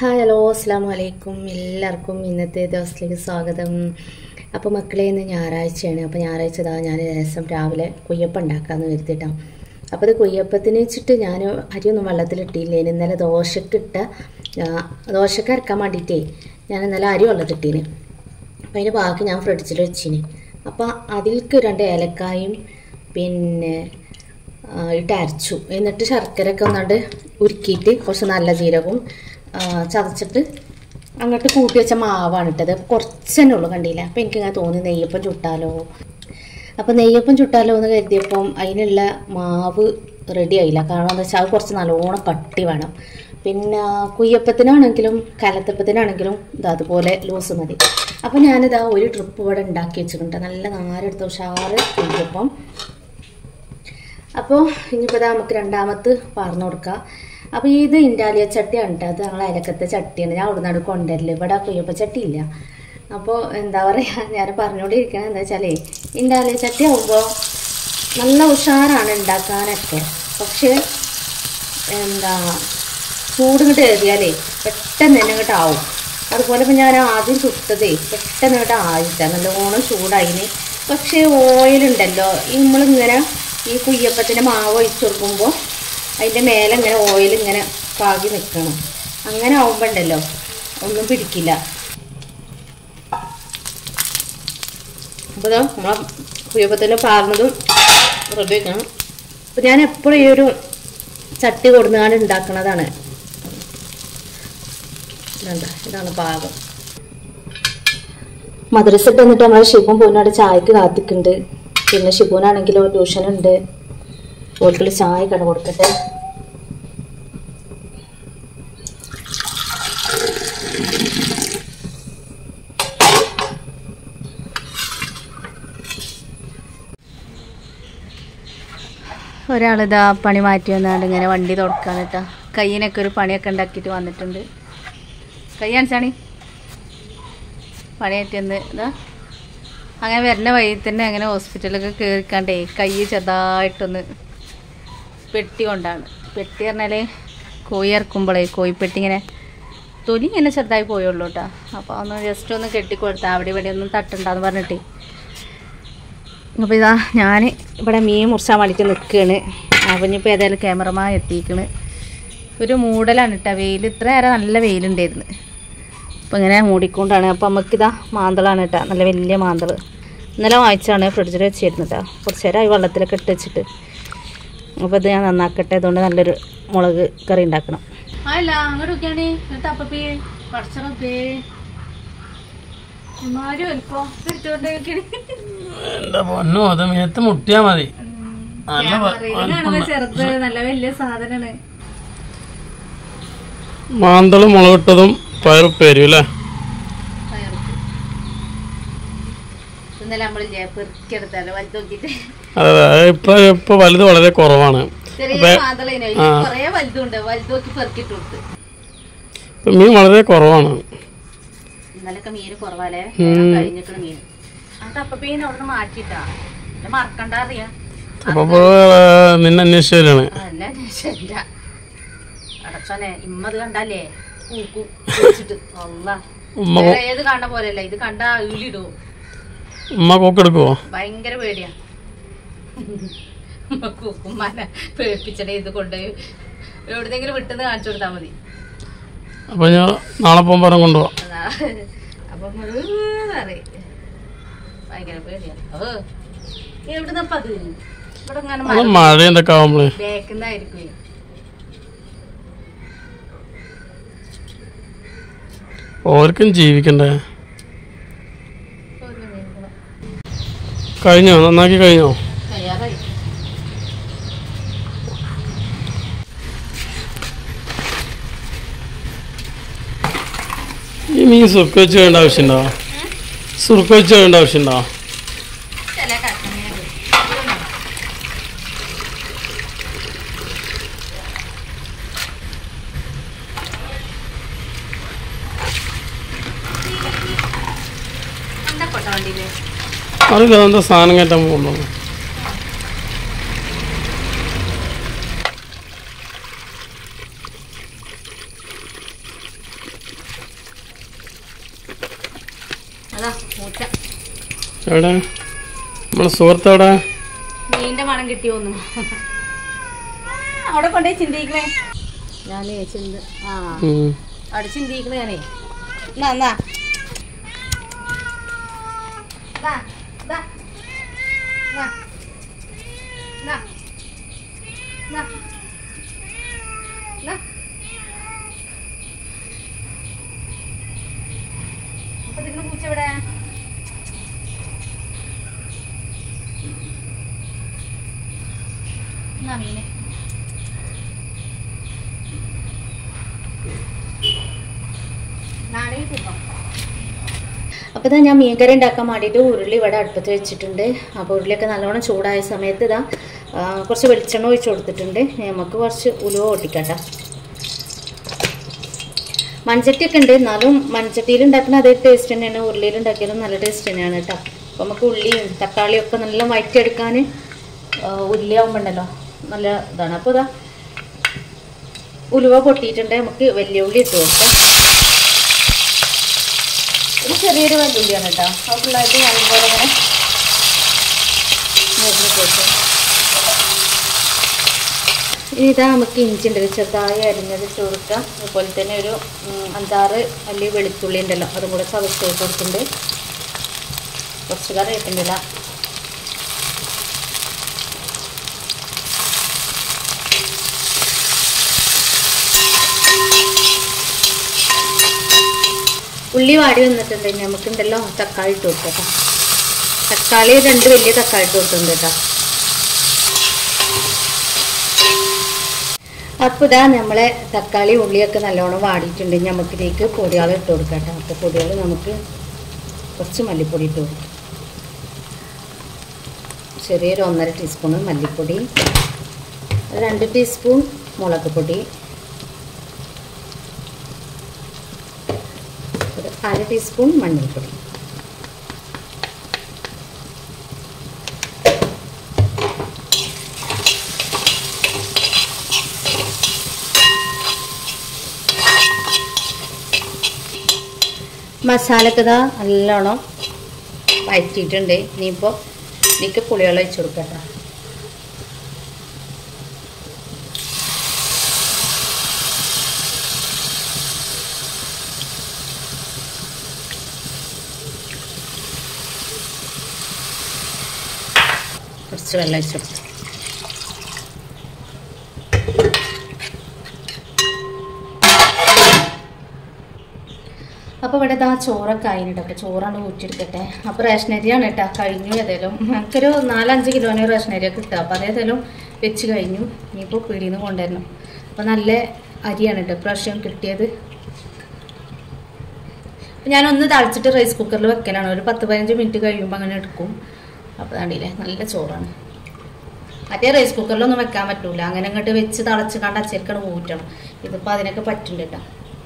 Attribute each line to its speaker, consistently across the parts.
Speaker 1: Hi hello അസ്സാം വലൈക്കും എല്ലാവർക്കും ഇന്നത്തെ ദിവസത്തിലേക്ക് സ്വാഗതം അപ്പോൾ മക്കളെ ഇന്ന് ഞായറാഴ്ചയാണ് അപ്പോൾ ഞായറാഴ്ച ഇതാ ഞാൻ രസം രാവിലെ കുയ്യപ്പം ഉണ്ടാക്കാമെന്ന് കരുതിയിട്ടാണ് അപ്പോൾ ഇത് കുയ്യപ്പത്തിന് വെച്ചിട്ട് ഞാൻ അരിയൊന്നും വെള്ളത്തിലിട്ടില്ലേ ഇന്നലെ ദോശക്കിട്ട ആ, ദോശക്ക് അരക്കാൻ വേണ്ടിയിട്ടേ ഞാൻ ഇന്നലെ അരി വെള്ളത്തിട്ടീന് അപ്പം അതിൻ്റെ ബാക്കി ഞാൻ ഫ്രിഡ്ജിൽ വെച്ചിന് അപ്പോൾ അതിൽക്ക് രണ്ട് ഏലക്കായും പിന്നെ ആ, ഇട്ട് അരച്ചു എന്നിട്ട് ശർക്കരയൊക്കെ ഒന്നാണ്ട് ഉരുക്കിയിട്ട് കുറച്ച് നല്ല ജീരകവും ആ, ചതച്ചിട്ട് അങ്ങോട്ട് കൂട്ടി വെച്ച മാവാണ് ഇട്ടത് കുറച്ച് തന്നെ ഉള്ളൂ കണ്ടില്ല അപ്പം എനിക്കിങ്ങനെ തോന്നി നെയ്യപ്പം ചുട്ടാലോ അപ്പം നെയ്യപ്പം ചുട്ടാലോ എന്ന് കരുതിയപ്പം അതിനുള്ള മാവ് റെഡി ആയില്ല കാരണം എന്താ വെച്ചാൽ അത് കുറച്ച് നല്ലോണം കട്ടി വേണം പിന്നെ കുയ്യപ്പത്തിനാണെങ്കിലും കലത്തപ്പത്തിനാണെങ്കിലും ഇത് അതുപോലെ ലൂസ് മതി അപ്പം ഞാനിതാ ഒരു ട്രിപ്പ് ഇവിടെ ഉണ്ടാക്കി വെച്ചിട്ടുണ്ട് നല്ല നാരെടുത്ത ഉഷാറ് കുയ്യപ്പം അപ്പോൾ ഇനിയിപ്പോൾ ഇതാ നമുക്ക് രണ്ടാമത്ത് പറഞ്ഞു കൊടുക്കാം അപ്പോൾ ഇത് ഇൻഡാലിയ ചട്ടിയാണ് കേട്ടോ അത് ഞങ്ങൾ അയലക്കത്തെ ചട്ടിയാണ് ഞാൻ അവിടുന്ന് അവിടെ കൊണ്ടുവരില്ല ഇവിടെ കുയ്യപ്പ ചട്ടി ഇല്ല അപ്പോൾ എന്താ പറയുക ഞാൻ പറഞ്ഞുകൊണ്ടിരിക്കുന്നത് എന്താ വെച്ചാലേ ഇൻഡാലിയ ചട്ടി ആകുമ്പോൾ നല്ല ഉഷാറാണ് ഉണ്ടാക്കാനൊക്കെ പക്ഷേ എന്താ ചൂട് ഇങ്ങോട്ട് ഏറിയാലേ പെട്ടെന്ന് തന്നെ ഇങ്ങോട്ട് ആവും അതുപോലെ ഇപ്പം ഞാൻ ആദ്യം ചുട്ടതേ പെട്ടെന്ന് ഇങ്ങോട്ട് ആയിട്ട നല്ലോണം ചൂടായിന് പക്ഷേ ഓയിലുണ്ടല്ലോ ഈ നമ്മളിങ്ങനെ ഈ കുയ്യപ്പത്തിൻ്റെ മാവ് ഒഴിച്ചു കൊടുക്കുമ്പോൾ അതിൻ്റെ മേലെ ഇങ്ങനെ ഓയിൽ ഇങ്ങനെ പാകി നിൽക്കണം അങ്ങനെ ആവുമ്പോൾ ഉണ്ടല്ലോ ഒന്നും പിടിക്കില്ല അപ്പോൾ ഇതാ നമ്മളെ കുയ്യപ്പത്തിൻ്റെ പാർന്നതും റെഡി വെക്കണം അപ്പോൾ ഞാൻ എപ്പോഴും ഈ ഒരു ചട്ടി കൊടുന്നാണ്ട് ഉണ്ടാക്കണതാണ് ഇതാ ഇതാണ് പാകം മദ്രസ ഇട്ട് വന്നിട്ട് നമ്മളെ ഷിബും പൂനാട് ചായക്ക് കാത്തിക്കുന്നുണ്ട് പിന്നെ ഷിബുനാണെങ്കിലോ ട്യൂഷൻ ഉണ്ട് ഓൽക്കുള്ള ചായ കട കൊടുക്കട്ടെ ഒരാളിതാ പണി മാറ്റി വന്നാണ്ട് ഇങ്ങനെ വണ്ടി തുടക്കാൻ കേട്ടോ കയ്യിനൊക്കെ ഒരു പണിയൊക്കെ ഉണ്ടാക്കിയിട്ട് വന്നിട്ടുണ്ട് കൈ കാണിച്ചാണി പണിയായിട്ട് വന്ന് ഇതാ അങ്ങനെ വരുന്ന വഴി തന്നെ അങ്ങനെ ഹോസ്പിറ്റലൊക്കെ കയറിക്കാണ്ടേ കൈ ചെറുതായിട്ടൊന്ന് പെട്ടി കൊണ്ടാണ് പെട്ടി പറഞ്ഞാൽ കോഴി ഇറക്കുമ്പോഴേ കോഴിപ്പെട്ടി ഇങ്ങനെ തൊലി ഇങ്ങനെ ചെറുതായി പോയുള്ളൂ കേട്ടോ അപ്പോൾ ഒന്ന് ജസ്റ്റ് ഒന്ന് കെട്ടിക്കൊടുത്താൽ അവിടെ ഇവിടെ ഒന്നും തട്ടുണ്ടാന്ന് പറഞ്ഞിട്ടേ അപ്പോൾ ഇതാ ഞാൻ ഇവിടെ മീൻ മുറിച്ചാൻ വേണ്ടിയിട്ട് നിൽക്കുകയാണ് അപ്പം ഇനിയിപ്പോൾ ഏതായാലും ക്യാമറമാൻ എത്തിക്കണ് ഒരു മൂടലാണ് കേട്ടോ വെയിൽ ഇത്ര നേരം നല്ല വെയിലുണ്ടായിരുന്നു അപ്പോൾ ഇങ്ങനെ മൂടിക്കൊണ്ടാണ് അപ്പോൾ നമുക്കിതാ മാന്തളാണ് കേട്ടോ നല്ല വലിയ മാന്തൾ ഇന്നലെ വാങ്ങിച്ചാണ് ഫ്രിഡ്ജിൽ വെച്ചിരുന്നു കേട്ടോ കുറച്ച് നേരമായി വെള്ളത്തിലൊക്കെ ഇട്ട് വെച്ചിട്ട് അപ്പോൾ ഇത് ഞാൻ നന്നാക്കട്ടെ അതുകൊണ്ട് നല്ലൊരു മുളക് കറി ഉണ്ടാക്കണം അല്ല അങ്ങോട്ട് നോക്കിയാണ് തപ്പപ്പേ പടച്ചറപ്പേ ഇമാരും എളുപ്പം എടുത്തോണ്ടേക്കണേ
Speaker 2: എന്റെ പൊന്നോ അത് മേത്ത് മുട്ടിയാ മതി നല്ല വ-
Speaker 1: ക്യാമറയിലാണല്ലോ ചെറുത് നല്ല വലിയ സാധനമാണ്
Speaker 2: മാന്തളും മുളകിട്ടതും പയറുപ്പേരും അല്ലേ
Speaker 1: ഇന്നലെ നമ്മൾ പെറുക്കിയെടുത്തല്ലോ വലുത് നോക്കിട്ട്
Speaker 2: അതെ അതെ ഇപ്പൊ ഇപ്പൊ വലുത് വളരെ കുറവാണ്
Speaker 1: ചെറിയ മാതളേനോ കൊറേ വലുതുണ്ട് വലുത് നോക്കി പെറുക്കിട്ട് കൊടുത്ത്
Speaker 2: ഇപ്പൊ മീൻ വളരെ കുറവാണ്
Speaker 1: ഇന്നലൊക്കെ മീന് കുറവാലേ കഴിഞ്ഞിട്ട് മീൻ അത് അപ്പീനെ അവിടുന്ന് മാറ്റിട്ടാ ഇത് മറക്കണ്ട അറിയാ
Speaker 2: അപ്പൊ ഇപ്പൊ, ആ, നിന്നെ അന്വേഷിച്ചു വരികയാണ്
Speaker 1: അല്ല ശരില്ല അടച്ചോനെ ഇമ്മത് കണ്ടല്ലേ കൂക്കും വെച്ചിട്ട് അള്ളാ
Speaker 2: ഉമ്മ
Speaker 1: വേറെ ഏത് കാണുന്ന പോലെയല്ല ഇത് കണ്ടാ ഈലിടൂ
Speaker 2: ഉമ്മ കോക്കെടുക്കുവോ
Speaker 1: ഭയങ്കര പേടിയാ കൂക്കുമ്മാനെ പേടിപ്പിച്ചടേ ഇത് കൊണ്ടുപോയി എവിടുന്നെങ്കിലും വിട്ടെന്ന് കാണിച്ചു കൊടുത്താ മതി
Speaker 2: അപ്പൊ ഞാൻ നാളെ പോകുമ്പോ പറഞ്ഞ് കൊണ്ടുപോവാം
Speaker 1: അതാ അപ്പൊ അറിയ ഭയങ്കര പേടിയാ ഓ എവിടുന്നപ്പ അത് ഇവിടെ ഇങ്ങനെ
Speaker 2: അത് മഴ എന്തൊക്കെ ആവുമ്പളേ
Speaker 1: ബേക്കുന്നായിരിക്കും
Speaker 2: ഓർക്കും ജീവിക്കണ്ടേ കഴിഞ്ഞോ നന്നാക്കി കഴിഞ്ഞോ
Speaker 1: തയ്യാറായി
Speaker 2: ഈ മീൻ സുറുക്ക് വെച്ച് വേണ്ട ആവശ്യമുണ്ടോ സുറുക്ക് വെച്ച് വേണ്ട ആവശ്യമുണ്ടോ
Speaker 1: ചില കഷ്ണങ്ങൾ എന്താ കൊട്ട വണ്ടിയില്
Speaker 2: അറിയില്ല അതെന്താ സാധനം കയറ്റാൻ പോകുന്നു എവിടെ നമ്മളെ സുഹൃത്ത് എവിടെ
Speaker 1: മീൻ്റെ മണം കിട്ടിയോന്നു അവിടെ കൊണ്ടേ ചിന്തിക്കണേ ഞാനേ ചിന്ത ആ
Speaker 2: ഉം.
Speaker 1: അവിടെ ചിന്തിക്കണേ ഞാനേ എന്നാ എന്നാ ദാ, ദാ. എന്നാ. എന്നാ. എന്നാ. എന്നാ. അപ്പൊ ഇതിന് പൂച്ച എവിടെ എന്നാ മീന് നാളെ തിന്നോ അപ്പോൾ ഇതാ ഞാൻ മീൻകറി ഉണ്ടാക്കാൻ വേണ്ടിയിട്ട് ഉരുളി ഇവിടെ അടുപ്പത്ത് വെച്ചിട്ടുണ്ട് അപ്പോൾ ഉരുളിയൊക്കെ നല്ലോണം ചൂടായ സമയത്ത് ഇതാ ആ, കുറച്ച് വെളിച്ചെണ്ണ ഒഴിച്ച് കൊടുത്തിട്ടുണ്ട് നമുക്ക് കുറച്ച് ഉലുവ പൊട്ടിക്കട്ടെ മൺചട്ടിയൊക്കെ ഉണ്ട് എന്നാലും മൺചട്ടിയിൽ ഉണ്ടാക്കുന്ന അതേ ടേസ്റ്റ് തന്നെയാണ് ഉരുളിയിൽ ഉണ്ടാക്കിയാലും നല്ല ടേസ്റ്റ് തന്നെയാണ് കേട്ടോ അപ്പോൾ നമുക്ക് ഉള്ളിയും തക്കാളിയും ഒക്കെ നല്ല വഴറ്റിയെടുക്കാൻ ഉരുളിയാവുമ്പോണ്ടല്ലോ നല്ല ഇതാണ് അപ്പോൾ ഇതാ ഉലുവ പൊട്ടിയിട്ടുണ്ട് നമുക്ക് വലിയ ഉള്ളി ഇട്ട് കൊടുക്കാം ഒരു ചെറിയൊരു വെല്ലുള്ളിയാണ് കേട്ടോ ആ ഫുള്ളായിട്ട് നല്ലപോലെ ഇങ്ങനെ മുറിഞ്ഞ് കൊടുക്കും ഇനി ഇതാ നമുക്ക് ഇഞ്ചി ഉണ്ട് ചെറുതായി അരിഞ്ഞത് ഇട്ട് കൊടുക്കാം അതുപോലെ തന്നെ ഒരു ഉം, അഞ്ചാറ് അല്ലി വെളുത്തുള്ളി ഉണ്ടല്ലോ അതും കൂടെ ചതച്ച് ഇട്ട് കൊടുക്കുന്നുണ്ട് കുറച്ച് കറി ഇട്ടുന്നില്ല ഉള്ളി വാടി വന്നിട്ടുണ്ട് ഇനി നമുക്കുണ്ടല്ലോ തക്കാളി ഇട്ട് കൊടുക്കാം കേട്ടോ തക്കാളി രണ്ട് വലിയ തക്കാളി ഇട്ട് കൊടുത്തിട്ടുണ്ട് കേട്ടോ അപ്പോൾ ഇതാ നമ്മളെ തക്കാളി ഉള്ളിയൊക്കെ നല്ലോണം വാടിയിട്ടുണ്ട് ഇനി നമുക്കിതിലേക്ക് പൊടികൾ ഇട്ട് കൊടുക്കാം കേട്ടോ അപ്പോൾ പൊടികൾ നമുക്ക് കുറച്ച് മല്ലിപ്പൊടി ഇട്ട് കൊടുക്കാം ചെറിയൊരു ഒന്നര ടീസ്പൂൺ മല്ലിപ്പൊടി രണ്ട് ടീസ്പൂൺ മുളക് പൊടി ഒരു അര ടീസ്പൂൺ മഞ്ഞൾപ്പൊടി മസാലക്ക് ഇതാ നല്ലോണം വഴറ്റിയിട്ടുണ്ട് ഇനിയിപ്പോൾ ഇതിലേക്ക് പുളിവെള്ളം ഒഴിച്ച് കൊടുക്കട്ടെ കുറച്ച് വെള്ളം ഒഴിച്ച് കൊടുത്തു അപ്പോൾ ഇവിടെ ഇതാ ചോറൊക്കെ ആയിട്ടുണ്ട് അപ്പോൾ ചോറാണ് ഊറ്റിയെടുക്കട്ടെ അപ്പോൾ റേഷൻ അരിയാണ് കേട്ടോ കഴിഞ്ഞു ഏതായാലും നമുക്കൊരു നാലഞ്ച് കിലോന് റേഷൻ അരിയൊക്കെ കിട്ടുക അപ്പോൾ അതേതായാലും വെച്ച് കഴിഞ്ഞു ഇനിയിപ്പോൾ പീടിയിൽ നിന്ന് കൊണ്ടുവരണം അപ്പോൾ നല്ല അരിയാണ് കേട്ടോ പ്രാവശ്യം കിട്ടിയത് അപ്പോൾ ഞാനൊന്ന് തളിച്ചിട്ട് റൈസ് കുക്കറിൽ വെക്കലാണ് ഒരു പത്ത് പതിനഞ്ച് മിനിറ്റ് കഴിയുമ്പോൾ അങ്ങനെ എടുക്കും അപ്പോൾ കണ്ടില്ലേ നല്ല ചോറാണ് മറ്റേ റൈസ് കുക്കറിലൊന്നും വെക്കാൻ പറ്റൂല അങ്ങനെ അങ്ങോട്ട് വെച്ച് തിളച്ച് കണ്ട് അച്ചരിക്കണം ഊറ്റണം ഇതിപ്പോൾ അതിനൊക്കെ പറ്റുന്നുണ്ട് കേട്ടോ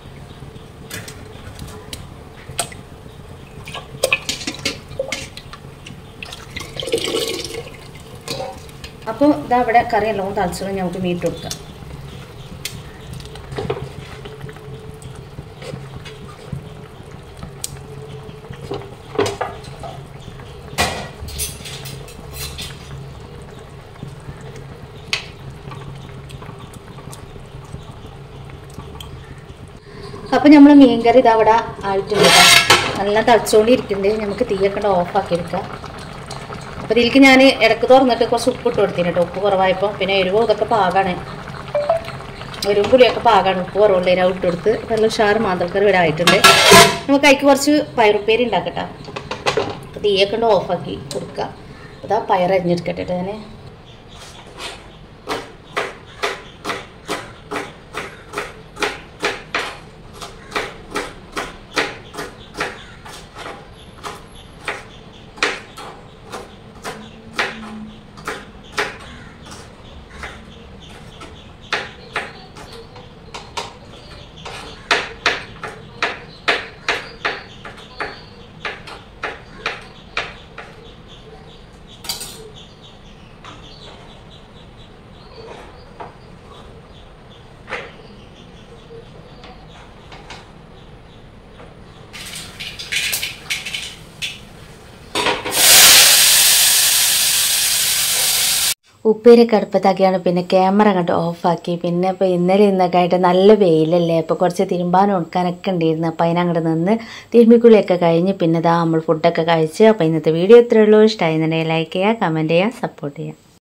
Speaker 1: അപ്പോൾ ഇതാ ഇവിടെ കറി എല്ലാം തളിച്ചിട്ട് നമുക്ക് മീറ്റ് കൊടുക്കാം അപ്പോൾ നമ്മൾ മീൻകറി ഇതാ ഇവിടെ ആയിട്ടുണ്ട് കേട്ടോ. നല്ല തളിച്ചുകൊണ്ടിരിക്കുന്നുണ്ട് നമുക്ക് തീയൊക്കെ ഓഫാക്കി എടുക്കാം അപ്പോൾ ഇതിലേക്ക് ഞാൻ ഇടക്ക് തുറന്നിട്ട് കുറച്ച് ഉപ്പ് ഇട്ട് കൊടുത്തിന് കേട്ടോ ഉപ്പ് കുറവായപ്പോൾ പിന്നെ എരിവും ഇതൊക്കെ പാകാണ് എരിവും പുളിയൊക്കെ പാകാണ് ഉപ്പ് കുറവുള്ളതിനാ ഇട്ട് കൊടുത്ത് നല്ല ഉഷാറ് മാന്തൽക്കറി ഇവിടെ ആയിട്ടുണ്ട് നമുക്ക് അതിക്ക് കുറച്ച് പയറുപ്പേരി ഉണ്ടാക്കട്ടെ അപ്പോൾ തീയൊക്കെ ഉണ്ട് ഓഫാക്കി കൊടുക്കുക അതാ പയർ അരിഞ്ഞെടുക്കട്ടെ കേട്ടോ ഞാൻ ഉപ്പേരൊക്കെ അടുപ്പത്താക്കിയാണ് പിന്നെ ക്യാമറ കണ്ട് ഓഫാക്കി പിന്നെ ഇപ്പോൾ ഇന്നലെ ഇന്നൊക്കെ ആയിട്ട് നല്ല വെയിലല്ലേ അപ്പോൾ കുറച്ച് തിരുമ്പാനും ഉണക്കാനൊക്കെ ഉണ്ടായിരുന്നു അപ്പോൾ അതിനങ്ങോട്ട് നിന്ന് തിരുമ്മിക്കുളിയൊക്കെ കഴിഞ്ഞ് പിന്നെ ഇതാ നമ്മൾ ഫുഡൊക്കെ കഴിച്ച് അപ്പോൾ ഇന്നത്തെ വീഡിയോ ഇത്രയേ ഉള്ളൂ ഇഷ്ടമായി എന്നുണ്ടെങ്കിൽ ലൈക്ക് ചെയ്യുക കമൻറ്റ് ചെയ്യുക സപ്പോർട്ട് ചെയ്യുക